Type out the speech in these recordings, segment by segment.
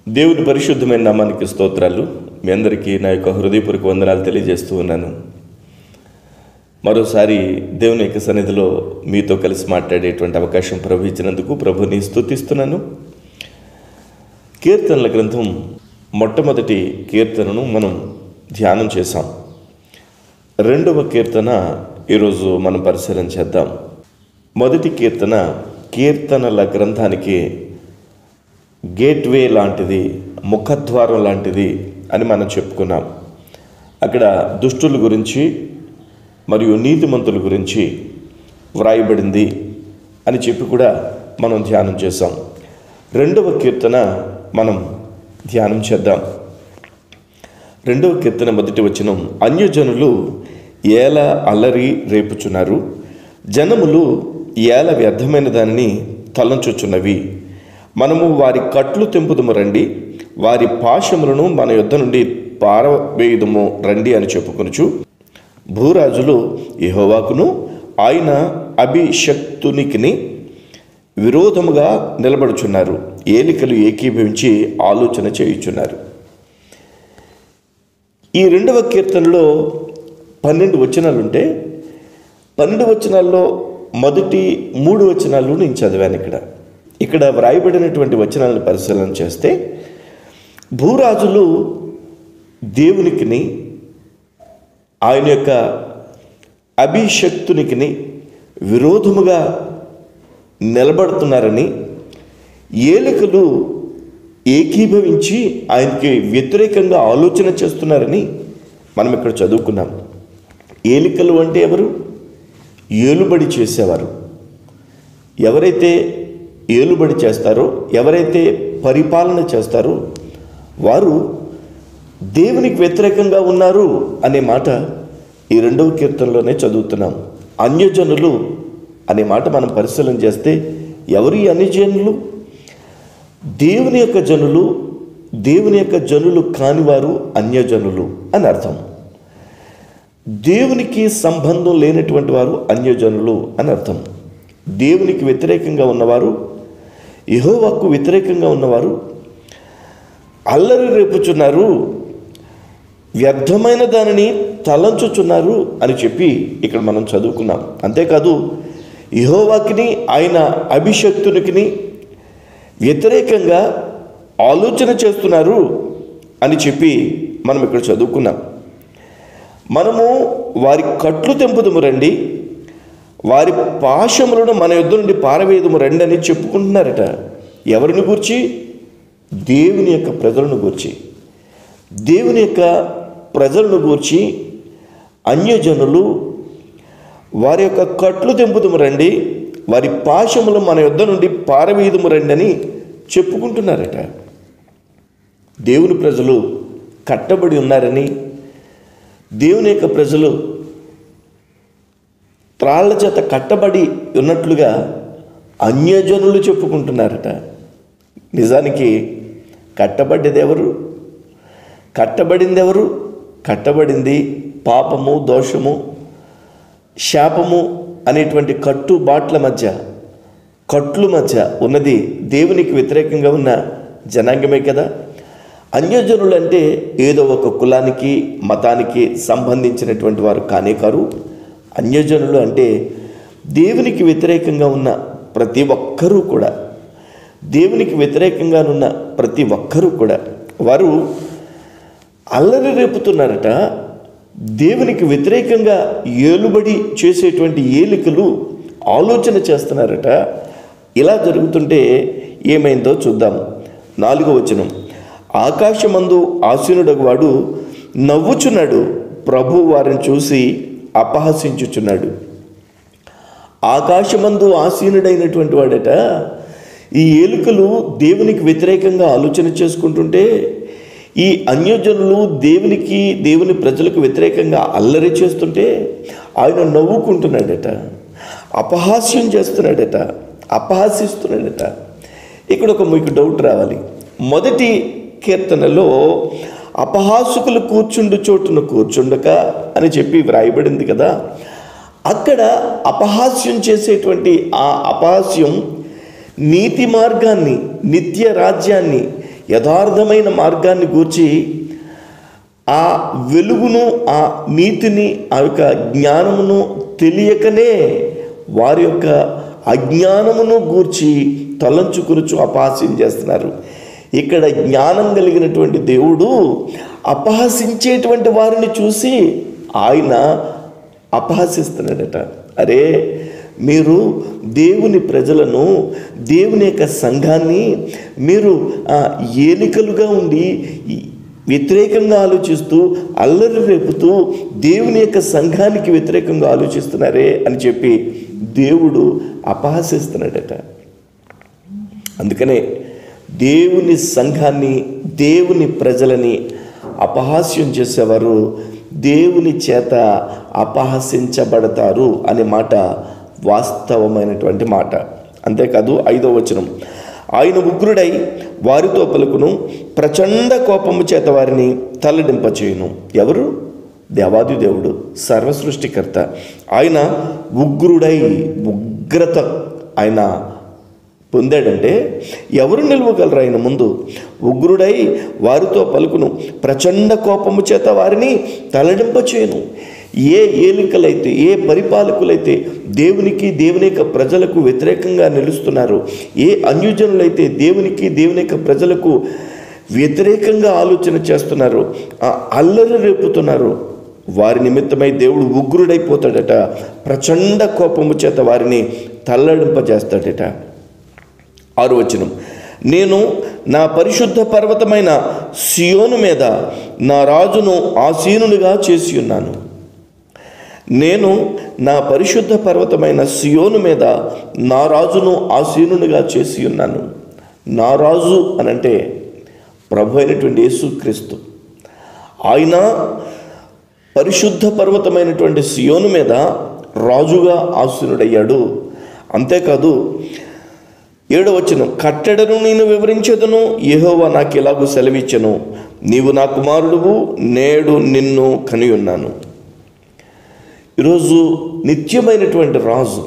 దేవుని పరిశుద్ధమైన నామానికి స్తోత్రాలు మీ అందరికీ నా యొక్క హృదయపూర్వక వందనాలు తెలియజేస్తూ ఉన్నాను మరోసారి దేవుని యొక్క సన్నిధిలో మీతో కలిసి మాట్లాడేటువంటి అవకాశం ప్రభు ఇచ్చినందుకు ప్రభుని స్తుతిస్తున్నాను కీర్తనల గ్రంథం మొట్టమొదటి కీర్తనను మనం ధ్యానం చేశాం రెండవ కీర్తన ఈరోజు మనం పరిశీలన చేద్దాం మొదటి కీర్తన కీర్తనల గ్రంథానికి గేట్వే లాంటిది ముఖద్వారం లాంటిది అని మనం చెప్పుకున్నాం అక్కడ దుష్టుల గురించి మరియు నీతిమంతుల గురించి వ్రాయబడింది అని చెప్పి కూడా మనం ధ్యానం చేసాం రెండవ కీర్తన మనం ధ్యానం చేద్దాం రెండవ కీర్తన మొదటి వచనం అన్యజనులు ఏల అల్లరి రేపుచున్నారు జనములు ఏల వ్యర్థమైన దానిని తలంచుచున్నవి మనము వారి కట్లు తెంపుదము రండి వారి పాశములను మన యుద్ధ నుండి పారవేయుదము రండి అని చెప్పుకొనుచు భూరాజులు యెహోవాకును ఆయన అభిషక్తునికిని విరోధముగా నిలబడుచున్నారు ఏలికలు ఏకీభవించి ఆలోచన చేయుచున్నారు ఈ రెండవ కీర్తనలో పన్నెండు వచనాలు ఉంటే పన్నెండు వచనాల్లో మొదటి మూడు వచనాలు నేను చదివాను ఇక్కడ ఇక్కడ వ్రాయబడినటువంటి వచనాలను పరిశీలన చేస్తే భూరాజులు దేవునికిని ఆయన యొక్క అభిషక్తునికిని విరోధముగా నిలబడుతున్నారని ఏలికలు ఏకీభవించి ఆయనకి వ్యతిరేకంగా ఆలోచన చేస్తున్నారని మనం ఇక్కడ చదువుకున్నాం ఏలికలు అంటే ఎవరు ఏలుబడి చేసేవారు ఎవరైతే ఏలుబడి చేస్తారో ఎవరైతే పరిపాలన చేస్తారో వారు దేవునికి వ్యతిరేకంగా ఉన్నారు అనే మాట ఈ రెండవ కీర్తనలోనే చదువుతున్నాం అన్యజనులు అనే మాట మనం పరిశీలన చేస్తే ఎవరు ఈ అన్యజనులు దేవుని యొక్క జనులు దేవుని యొక్క జనులు కానివారు అన్యజనులు అని అర్థం దేవునికి సంబంధం లేనటువంటి వారు అన్యజనులు అని అర్థం దేవునికి వ్యతిరేకంగా ఉన్నవారు యెహోవాకు వ్యతిరేకంగా ఉన్నవారు అల్లరి రేపుచున్నారు వ్యర్థమైన దానిని తలంచుచున్నారు అని చెప్పి ఇక్కడ మనం చదువుకున్నాం అంతేకాదు యహోవాకిని ఆయన అభిషక్తునికిని వ్యతిరేకంగా ఆలోచన చేస్తున్నారు అని చెప్పి మనం ఇక్కడ చదువుకున్నాం మనము వారి కట్లు తెంపుదము రండి వారి పాశములను మన యుద్ధ నుండి పారవేయదము రండి అని చెప్పుకుంటున్నారట ఎవరిని గూర్చి దేవుని యొక్క ప్రజలను గూర్చి దేవుని యొక్క ప్రజలను గూర్చి అన్యజనులు వారి యొక్క కట్లు తెంపుదము రండి వారి పాశములు మన యుద్ధ నుండి పారవేయదము రండి అని చెప్పుకుంటున్నారట దేవుని ప్రజలు కట్టబడి ఉన్నారని దేవుని యొక్క ప్రజలు త్రాళ్ల చేత కట్టబడి ఉన్నట్లుగా అన్యజనులు చెప్పుకుంటున్నారట నిజానికి కట్టబడ్డది ఎవరు కట్టబడింది ఎవరు కట్టబడింది పాపము దోషము శాపము అనేటువంటి కట్టు బాట్ల మధ్య కట్ల మధ్య ఉన్నది దేవునికి వ్యతిరేకంగా ఉన్న జనాంగమే కదా అన్యజనులు అంటే ఏదో ఒక కులానికి మతానికి సంబంధించినటువంటి వారు కానే కారు అన్యజనులు అంటే దేవునికి వ్యతిరేకంగా ఉన్న ప్రతి ఒక్కరూ కూడా దేవునికి వ్యతిరేకంగానున్న ప్రతి ఒక్కరూ కూడా వారు అల్లరి రేపుతున్నారట దేవునికి వ్యతిరేకంగా ఏలుబడి చేసేటువంటి ఏలికలు ఆలోచన చేస్తున్నారట ఇలా జరుగుతుంటే ఏమైందో చూద్దాం నాలుగో వచనం ఆకాశమందు ఆసీనుడగు వాడు నవ్వుచున్నాడు ప్రభు వారిని చూసి అపహసించుచున్నాడు ఆకాశమందు ఆసీనుడైనటువంటి వాడట ఈ ఏలుకలు దేవునికి వ్యతిరేకంగా ఆలోచన చేసుకుంటుంటే ఈ అన్యజనులు దేవునికి దేవుని ప్రజలకు వ్యతిరేకంగా అల్లరి చేస్తుంటే ఆయన నవ్వుకుంటున్నాడట అపహాస్యం చేస్తున్నాడట అపహాసిస్తున్నాడట ఇక్కడ ఒక మీకు డౌట్ రావాలి మొదటి కీర్తనలో అపహాసుకులు కూర్చుండు చోటున కూర్చుండక అని చెప్పి వ్రాయబడింది కదా అక్కడ అపహాస్యం చేసేటువంటి ఆ అపహాస్యం నీతి మార్గాన్ని నిత్య రాజ్యాన్ని యథార్థమైన మార్గాన్ని గూర్చి ఆ వెలుగును ఆ నీతిని ఆ యొక్క జ్ఞానమును తెలియకనే వారి యొక్క అజ్ఞానమును గూర్చి తలంచుకురుచు అపహాస్యం చేస్తున్నారు ఇక్కడ జ్ఞానం కలిగినటువంటి దేవుడు అపహసించేటువంటి వారిని చూసి ఆయన అపహసిస్తున్నాడట అరే మీరు దేవుని ప్రజలను దేవుని యొక్క సంఘాన్ని మీరు ఆ, ఏలికలుగా ఉండి ఈ వ్యతిరేకంగా ఆలోచిస్తూ అల్లరి రేపుతూ దేవుని యొక్క సంఘానికి వ్యతిరేకంగా ఆలోచిస్తున్నారే అని చెప్పి దేవుడు అపహసిస్తున్నాడట అందుకనే దేవుని సంఘాన్ని దేవుని ప్రజలని అపహాస్యం చేసేవారు దేవుని చేత అపహసించబడతారు అనే మాట వాస్తవమైనటువంటి మాట అంతేకాదు ఐదో వచనం ఆయన ఉగ్రుడై వారితో పలుకును ప్రచండ కోపము చేత వారిని తల్లడింపచేయును ఎవరు దేవాది దేవుడు సర్వసృష్టికర్త ఆయన ఉగ్రుడై ఉగ్రత ఆయన పొందాడంటే ఎవరు నిలవగలరు ఆయన ముందు ఉగ్రుడై వారితో పలుకును ప్రచండ కోపము చేత వారిని తలడింపచేయను ఏ ఏలికలైతే ఏ పరిపాలకులైతే దేవునికి దేవుని యొక్క ప్రజలకు వ్యతిరేకంగా నిలుస్తున్నారు ఏ అన్యుజనులైతే దేవునికి దేవుని యొక్క ప్రజలకు వ్యతిరేకంగా ఆలోచన చేస్తున్నారు ఆ అల్లరి రేపుతున్నారు వారి నిమిత్తమై దేవుడు ఉగ్రుడైపోతాడట ప్రచండ కోపము చేత వారిని తల్లడింపజేస్తాడట ఆరు వచనం నేను నా పరిశుద్ధ పర్వతమైన సియోను మీద నా రాజును ఆసీనునిగా చేసి ఉన్నాను నేను నా పరిశుద్ధ పర్వతమైన సియోను మీద నా రాజును ఆసీనునిగా చేసి ఉన్నాను నా రాజు అనంటే ప్రభు అయినటువంటి యేసుక్రీస్తు ఆయన పరిశుద్ధ పర్వతమైనటువంటి సియోను మీద రాజుగా ఆసీనుడయ్యాడు అంతేకాదు ఏడవ వచనం కట్టడను నేను వివరించేదను యెహోవా నాకు ఇలాగూ సెలవిచ్చను నీవు నా కుమారుడువు నేడు నిన్ను కనియున్నాను ఈరోజు నిత్యమైనటువంటి రాజు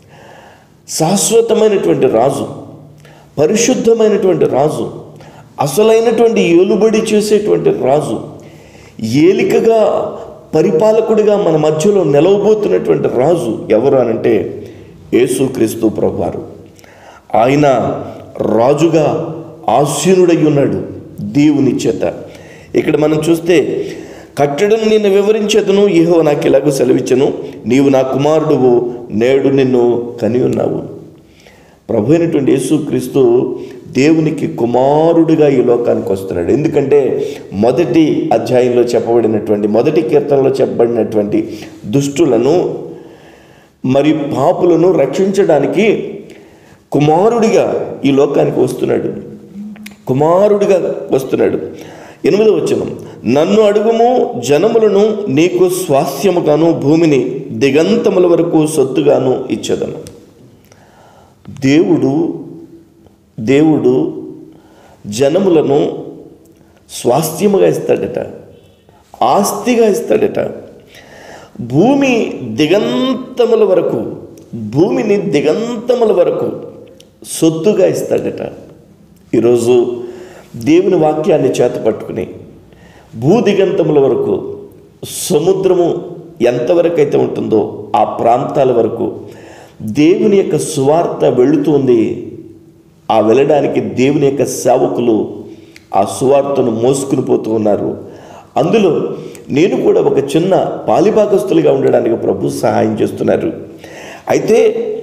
శాశ్వతమైనటువంటి రాజు పరిశుద్ధమైనటువంటి రాజు అసలైనటువంటి ఏలుబడి చేసేటువంటి రాజు ఏలికగా పరిపాలకుడిగా మన మధ్యలో నిలవబోతున్నటువంటి రాజు ఎవరు అనంటే యేసుక్రీస్తు ప్రభువారు ఆయన రాజుగా ఆసీనుడై ఉన్నాడు దేవుని చేత ఇక్కడ మనం చూస్తే కట్టడను నిన్ను వివరించేదను ఏహో నాకు ఇలాగో సెలవిచ్చను నీవు నా కుమారుడువు నేడు నిన్ను కని ఉన్నావు ప్రభు అయినటువంటి యేసుక్రీస్తు దేవునికి కుమారుడిగా ఈ లోకానికి వస్తున్నాడు ఎందుకంటే మొదటి అధ్యాయంలో చెప్పబడినటువంటి మొదటి కీర్తనలో చెప్పబడినటువంటి దుష్టులను మరి పాపులను రక్షించడానికి కుమారుడిగా ఈ లోకానికి వస్తున్నాడు కుమారుడిగా వస్తున్నాడు ఎనిమిదో వచనం నన్ను అడుగుము జనములను నీకు స్వాస్థ్యముగాను భూమిని దిగంతముల వరకు సొత్తుగాను ఇచ్చేదను దేవుడు దేవుడు జనములను స్వాస్థ్యముగా ఇస్తాడట ఆస్తిగా ఇస్తాడట భూమి దిగంతముల వరకు భూమిని దిగంతముల వరకు సొత్తుగా ఇస్తాడట ఈరోజు దేవుని వాక్యాన్ని చేత పట్టుకుని భూ దిగంతముల వరకు సముద్రము ఎంతవరకు అయితే ఉంటుందో ఆ ప్రాంతాల వరకు దేవుని యొక్క సువార్త వెళుతుంది ఆ వెళ్ళడానికి దేవుని యొక్క సేవకులు ఆ సువార్తను మోసుకుని పోతూ ఉన్నారు అందులో నేను కూడా ఒక చిన్న పాలిభాగస్తులుగా ఉండడానికి ప్రభు సహాయం చేస్తున్నారు అయితే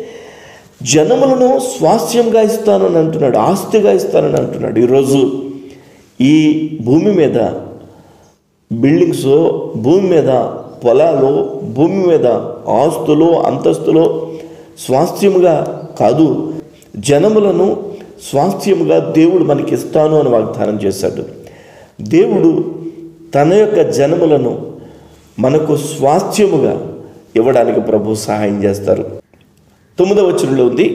జనములను స్వాస్థ్యంగా ఇస్తానని అంటున్నాడు ఆస్తిగా ఇస్తానని అంటున్నాడు ఈరోజు ఈ భూమి మీద బిల్డింగ్స్ భూమి మీద పొలాలు భూమి మీద ఆస్తులు అంతస్తులు స్వాస్థ్యముగా కాదు జనములను స్వాస్థ్యముగా దేవుడు మనకి ఇస్తాను అని వాగ్దానం చేశాడు దేవుడు తన యొక్క జనములను మనకు స్వాస్థ్యముగా ఇవ్వడానికి ప్రభు సహాయం చేస్తారు తొమ్మిదవ వచనంలో ఉంది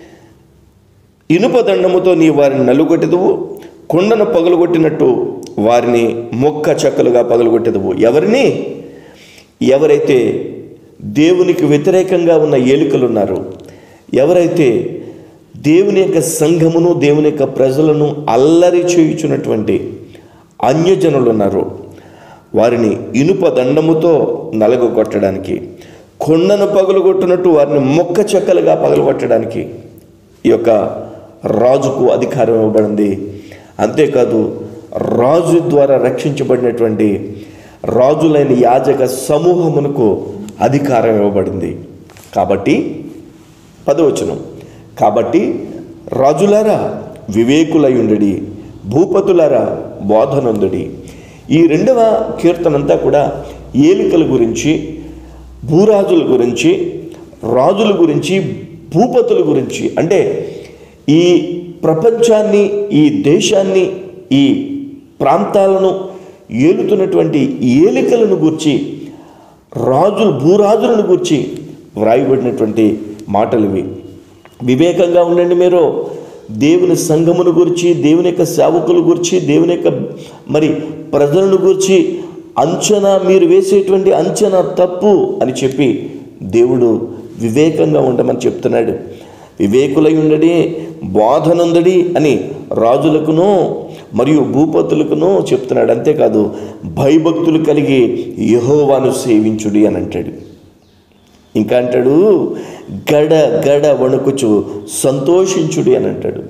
ఇనుప దండముతో నీ వారిని నలుగొట్టెదువు కొండను పగలగొట్టినట్టు వారిని మొక్క చెక్కలుగా పగలగొట్టెదువు ఎవరిని ఎవరైతే దేవునికి వ్యతిరేకంగా ఉన్న ఏలికలు ఉన్నారో ఎవరైతే దేవుని యొక్క సంఘమును దేవుని యొక్క ప్రజలను అల్లరి చేయుచున్నటువంటి అన్యజనులు ఉన్నారు వారిని ఇనుప దండముతో నలగొట్టడానికి కొండను పగలగొట్టినట్టు వారిని మొక్క చెక్కలుగా పగలగొట్టడానికి ఈ యొక్క రాజుకు అధికారం ఇవ్వబడింది అంతేకాదు రాజు ద్వారా రక్షించబడినటువంటి రాజులైన యాజక సమూహమునకు అధికారం ఇవ్వబడింది కాబట్టి పదవచనం కాబట్టి రాజులారా వివేకులయుండడి భూపతులారా బోధనందుడి ఈ రెండవ కీర్తనంతా కూడా ఏలికల గురించి భూరాజుల గురించి రాజుల గురించి భూపతుల గురించి అంటే ఈ ప్రపంచాన్ని ఈ దేశాన్ని ఈ ప్రాంతాలను ఏలుతున్నటువంటి ఏలికలను గూర్చి రాజులు భూరాజులను గూర్చి వ్రాయబడినటువంటి మాటలు ఇవి వివేకంగా ఉండండి మీరు దేవుని సంఘమును గురించి దేవుని యొక్క సేవకుల గురించి దేవుని యొక్క మరి ప్రజలను గురించి అంచనా మీరు వేసేటువంటి అంచనా తప్పు అని చెప్పి దేవుడు వివేకంగా ఉండమని చెప్తున్నాడు వివేకులై ఉండడి బోధనందడి అని రాజులకును మరియు భూపతులకును చెప్తున్నాడు అంతేకాదు భయభక్తులు కలిగి యహోవాను సేవించుడి అని అంటాడు ఇంకా అంటాడు గడ గడ వణుకుచు సంతోషించుడి అని అంటాడు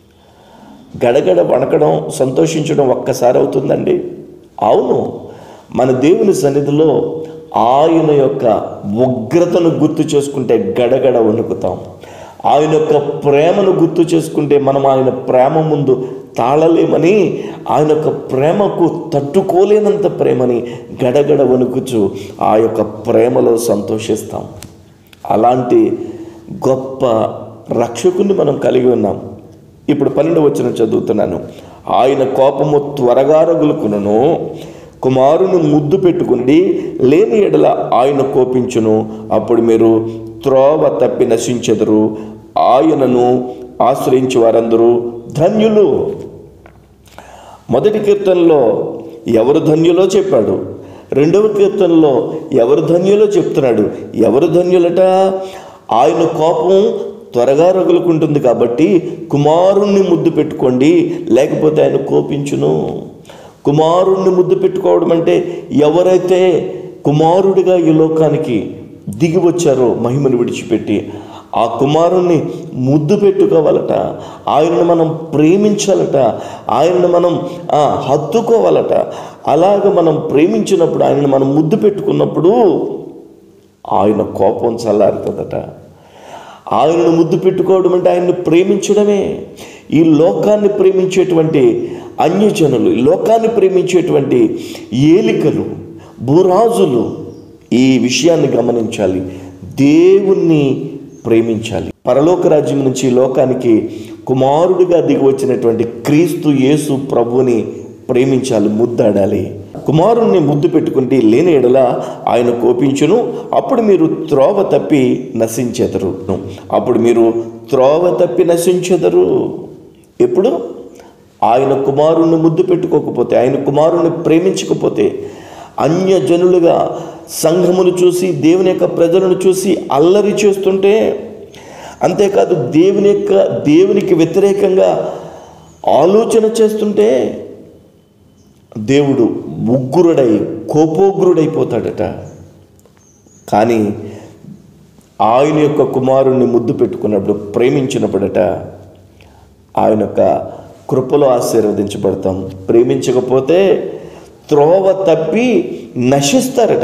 గడగడ వణకడం సంతోషించడం ఒక్కసారి అవుతుందండి అవును మన దేవుని సన్నిధిలో ఆయన యొక్క ఉగ్రతను గుర్తు చేసుకుంటే గడగడ వణుకుతాం ఆయన యొక్క ప్రేమను గుర్తు చేసుకుంటే మనం ఆయన ప్రేమ ముందు తాళలేమని ఆయన యొక్క ప్రేమకు తట్టుకోలేనంత ప్రేమని గడగడ వణుకుచు ఆ యొక్క ప్రేమలో సంతోషిస్తాం అలాంటి గొప్ప రక్షకుని మనం కలిగి ఉన్నాం ఇప్పుడు పన్నెండు వచ్చిన చదువుతున్నాను ఆయన కోపము త్వరగా రగులుకును కుమారుని ముద్దు పెట్టుకుని లేని ఎడల ఆయన కోపించును అప్పుడు మీరు త్రోవ తప్పి నశించెదరు ఆయనను ఆశ్రయించి వారందరూ ధన్యులు మొదటి కీర్తనలో ఎవరు ధన్యులో చెప్పాడు రెండవ కీర్తనలో ఎవరు ధన్యులో చెప్తున్నాడు ఎవరు ధన్యులట ఆయన కోపం త్వరగా రగులుకుంటుంది కాబట్టి కుమారుణ్ణి ముద్దు పెట్టుకోండి లేకపోతే ఆయన కోపించును కుమారుణ్ణి ముద్దు పెట్టుకోవడం అంటే ఎవరైతే కుమారుడిగా ఈ లోకానికి దిగి వచ్చారో మహిమను విడిచిపెట్టి ఆ కుమారుణ్ణి ముద్దు పెట్టుకోవాలట ఆయనను మనం ప్రేమించాలట ఆయనను మనం ఆ, హత్తుకోవాలట అలాగ మనం ప్రేమించినప్పుడు ఆయనను మనం ముద్దు పెట్టుకున్నప్పుడు ఆయన కోపం చల్లారుతుందట ఆయనను ముద్దు పెట్టుకోవడం అంటే ఆయన్ని ప్రేమించడమే ఈ లోకాన్ని ప్రేమించేటువంటి అన్యజనులు ఈ లోకాన్ని ప్రేమించేటువంటి ఏలికలు భూరాజులు ఈ విషయాన్ని గమనించాలి దేవుణ్ణి ప్రేమించాలి పరలోక రాజ్యం నుంచి ఈ లోకానికి కుమారుడిగా దిగి వచ్చినటువంటి క్రీస్తు యేసు ప్రభుని ప్రేమించాలి ముద్దాడాలి కుమారుణ్ణి ముద్దు పెట్టుకుంటే లేని ఎడల ఆయన కోపించును అప్పుడు మీరు త్రోవ తప్పి నశించెదరు అప్పుడు మీరు త్రోవ తప్పి నశించెదరు ఎప్పుడు ఆయన కుమారుణ్ణి ముద్దు పెట్టుకోకపోతే ఆయన కుమారుణ్ణి ప్రేమించకపోతే అన్యజనులుగా సంఘమును చూసి దేవుని యొక్క ప్రజలను చూసి అల్లరి చేస్తుంటే అంతేకాదు దేవుని యొక్క దేవునికి వ్యతిరేకంగా ఆలోచన చేస్తుంటే దేవుడు ఉగ్రుడై కోపోగ్రుడైపోతాడట కానీ ఆయన యొక్క కుమారుణ్ణి ముద్దు పెట్టుకున్నప్పుడు ప్రేమించినప్పుడట ఆయన యొక్క కృపలో ఆశీర్వదించబడతాం ప్రేమించకపోతే త్రోవ తప్పి నశిస్తారట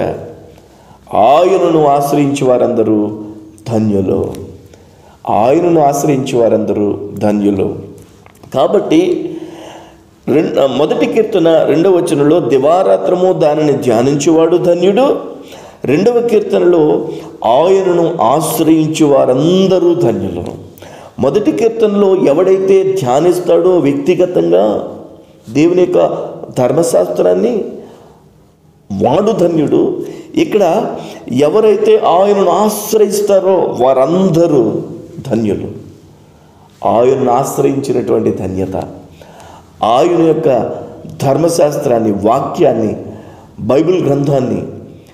ఆయనను ఆశ్రయించి వారందరూ ధన్యులు ఆయనను ఆశ్రయించి వారందరూ ధన్యులు కాబట్టి రెం- మొదటి కీర్తన రెండవ వచనంలో దివారాత్రము దానిని ధ్యానించేవాడు ధన్యుడు రెండవ కీర్తనలో ఆయనను ఆశ్రయించి వారందరూ ధన్యులు మొదటి కీర్తనలో ఎవడైతే ధ్యానిస్తాడో వ్యక్తిగతంగా దేవుని యొక్క ధర్మశాస్త్రాన్ని వాడు ధన్యుడు ఇక్కడ ఎవరైతే ఆయనను ఆశ్రయిస్తారో వారందరూ ధన్యులు ఆయనను ఆశ్రయించినటువంటి ధన్యత ఆయన యొక్క ధర్మశాస్త్రాన్ని వాక్యాన్ని బైబిల్ గ్రంథాన్ని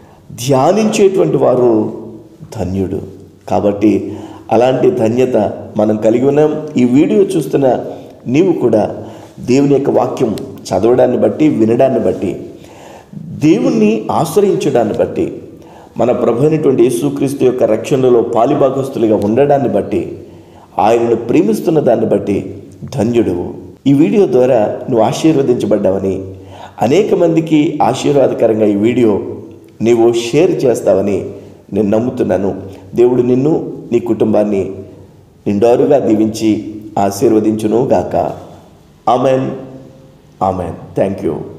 ధ్యానించేటువంటి వారు ధన్యుడు కాబట్టి అలాంటి ధన్యత మనం కలిగి ఉన్నాం ఈ వీడియో చూస్తున్న నీవు కూడా దేవుని యొక్క వాక్యం చదవడాన్ని బట్టి వినడాన్ని బట్టి దేవుణ్ణి ఆశ్రయించడాన్ని బట్టి మన ప్రభు అయినటువంటి యేసుక్రీస్తు యొక్క రక్షణలో పాలిభాగస్తులుగా ఉండడాన్ని బట్టి ఆయనను ప్రేమిస్తున్న దాన్ని బట్టి ధన్యుడు ఈ వీడియో ద్వారా నువ్వు ఆశీర్వదించబడ్డావని అనేక మందికి ఆశీర్వాదకరంగా ఈ వీడియో నీవు షేర్ చేస్తావని నేను నమ్ముతున్నాను దేవుడు నిన్ను నీ కుటుంబాన్ని నిండారుగా దీవించి ఆశీర్వదించును గాక ఆమెన్ ఆమెన్ థ్యాంక్ యూ